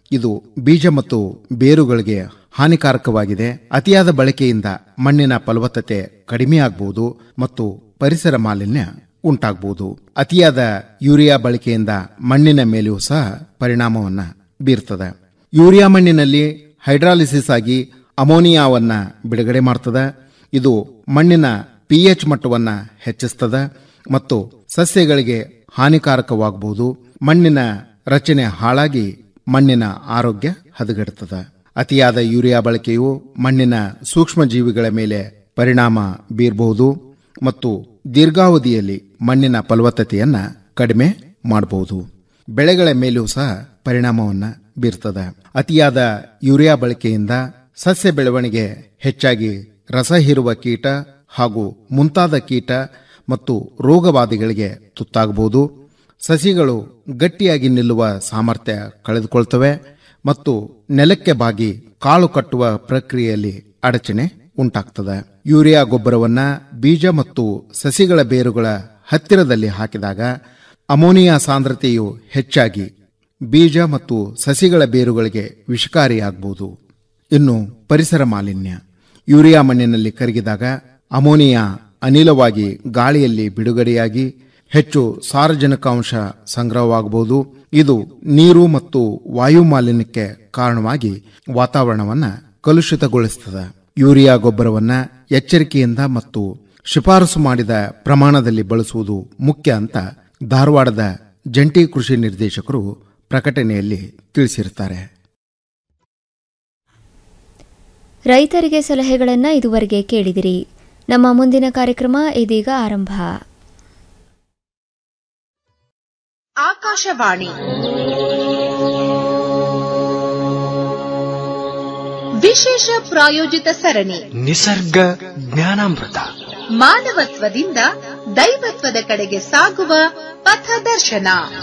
ಇದು ಬೀಜ ಮತ್ತು ಬೇರುಗಳಿಗೆ ಹಾನಿಕಾರಕವಾಗಿದೆ ಅತಿಯಾದ ಬಳಕೆಯಿಂದ ಮಣ್ಣಿನ ಫಲವತ್ತತೆ ಕಡಿಮೆಯಾಗಬಹುದು ಮತ್ತು ಪರಿಸರ ಮಾಲಿನ್ಯ ಉಂಟಾಗಬಹುದು ಅತಿಯಾದ ಯೂರಿಯಾ ಬಳಕೆಯಿಂದ ಮಣ್ಣಿನ ಮೇಲೆಯೂ ಸಹ ಪರಿಣಾಮವನ್ನ ಬೀರ್ತದೆ ಯೂರಿಯಾ ಮಣ್ಣಿನಲ್ಲಿ ಹೈಡ್ರಾಲಿಸಿಸ್ ಆಗಿ ಅಮೋನಿಯಾವನ್ನ ಬಿಡುಗಡೆ ಮಾಡ್ತದೆ ಇದು ಮಣ್ಣಿನ ಪಿಎಚ್ ಮಟ್ಟವನ್ನ ಹೆಚ್ಚಿಸ್ತದೆ ಮತ್ತು ಸಸ್ಯಗಳಿಗೆ ಹಾನಿಕಾರಕವಾಗಬಹುದು ಮಣ್ಣಿನ ರಚನೆ ಹಾಳಾಗಿ ಮಣ್ಣಿನ ಆರೋಗ್ಯ ಹದಗೆಡುತ್ತದೆ ಅತಿಯಾದ ಯೂರಿಯಾ ಬಳಕೆಯು ಮಣ್ಣಿನ ಸೂಕ್ಷ್ಮ ಜೀವಿಗಳ ಮೇಲೆ ಪರಿಣಾಮ ಬೀರಬಹುದು ಮತ್ತು ದೀರ್ಘಾವಧಿಯಲ್ಲಿ ಮಣ್ಣಿನ ಫಲವತ್ತತೆಯನ್ನ ಕಡಿಮೆ ಮಾಡಬಹುದು ಬೆಳೆಗಳ ಮೇಲೂ ಸಹ ಪರಿಣಾಮವನ್ನ ಬೀರ್ತದೆ ಅತಿಯಾದ ಯೂರಿಯಾ ಬಳಕೆಯಿಂದ ಸಸ್ಯ ಬೆಳವಣಿಗೆ ಹೆಚ್ಚಾಗಿ ರಸ ಹೀರುವ ಕೀಟ ಹಾಗೂ ಮುಂತಾದ ಕೀಟ ಮತ್ತು ರೋಗಬಾಧೆಗಳಿಗೆ ತುತ್ತಾಗಬಹುದು ಸಸಿಗಳು ಗಟ್ಟಿಯಾಗಿ ನಿಲ್ಲುವ ಸಾಮರ್ಥ್ಯ ಕಳೆದುಕೊಳ್ತವೆ ಮತ್ತು ನೆಲಕ್ಕೆ ಬಾಗಿ ಕಾಳು ಕಟ್ಟುವ ಪ್ರಕ್ರಿಯೆಯಲ್ಲಿ ಅಡಚಣೆ ಉಂಟಾಗ್ತದೆ ಯೂರಿಯಾ ಗೊಬ್ಬರವನ್ನ ಬೀಜ ಮತ್ತು ಸಸಿಗಳ ಬೇರುಗಳ ಹತ್ತಿರದಲ್ಲಿ ಹಾಕಿದಾಗ ಅಮೋನಿಯಾ ಸಾಂದ್ರತೆಯು ಹೆಚ್ಚಾಗಿ ಬೀಜ ಮತ್ತು ಸಸಿಗಳ ಬೇರುಗಳಿಗೆ ವಿಷಕಾರಿಯಾಗಬಹುದು ಇನ್ನು ಪರಿಸರ ಮಾಲಿನ್ಯ ಯೂರಿಯಾ ಮಣ್ಣಿನಲ್ಲಿ ಕರಗಿದಾಗ ಅಮೋನಿಯಾ ಅನಿಲವಾಗಿ ಗಾಳಿಯಲ್ಲಿ ಬಿಡುಗಡೆಯಾಗಿ ಹೆಚ್ಚು ಸಾರಜನಕಾಂಶ ಸಂಗ್ರಹವಾಗಬಹುದು ಇದು ನೀರು ಮತ್ತು ವಾಯು ಮಾಲಿನ್ಯಕ್ಕೆ ಕಾರಣವಾಗಿ ವಾತಾವರಣವನ್ನ ಕಲುಷಿತಗೊಳಿಸುತ್ತದೆ ಯೂರಿಯಾ ಗೊಬ್ಬರವನ್ನ ಎಚ್ಚರಿಕೆಯಿಂದ ಮತ್ತು ಶಿಫಾರಸು ಮಾಡಿದ ಪ್ರಮಾಣದಲ್ಲಿ ಬಳಸುವುದು ಮುಖ್ಯ ಅಂತ ಧಾರವಾಡದ ಜಂಟಿ ಕೃಷಿ ನಿರ್ದೇಶಕರು ಪ್ರಕಟಣೆಯಲ್ಲಿ ತಿಳಿಸಿರುತ್ತಾರೆ ರೈತರಿಗೆ ಸಲಹೆಗಳನ್ನು ಇದುವರೆಗೆ ಕೇಳಿದಿರಿ ನಮ್ಮ ಮುಂದಿನ ಕಾರ್ಯಕ್ರಮ ಇದೀಗ ಆರಂಭ ಆಕಾಶವಾಣಿ ವಿಶೇಷ ಪ್ರಾಯೋಜಿತ ಸರಣಿ ನಿಸರ್ಗ ಜ್ಞಾನಾಮೃತ ಮಾನವತ್ವದಿಂದ ದೈವತ್ವದ ಕಡೆಗೆ ಸಾಗುವ ಪಥದರ್ಶನ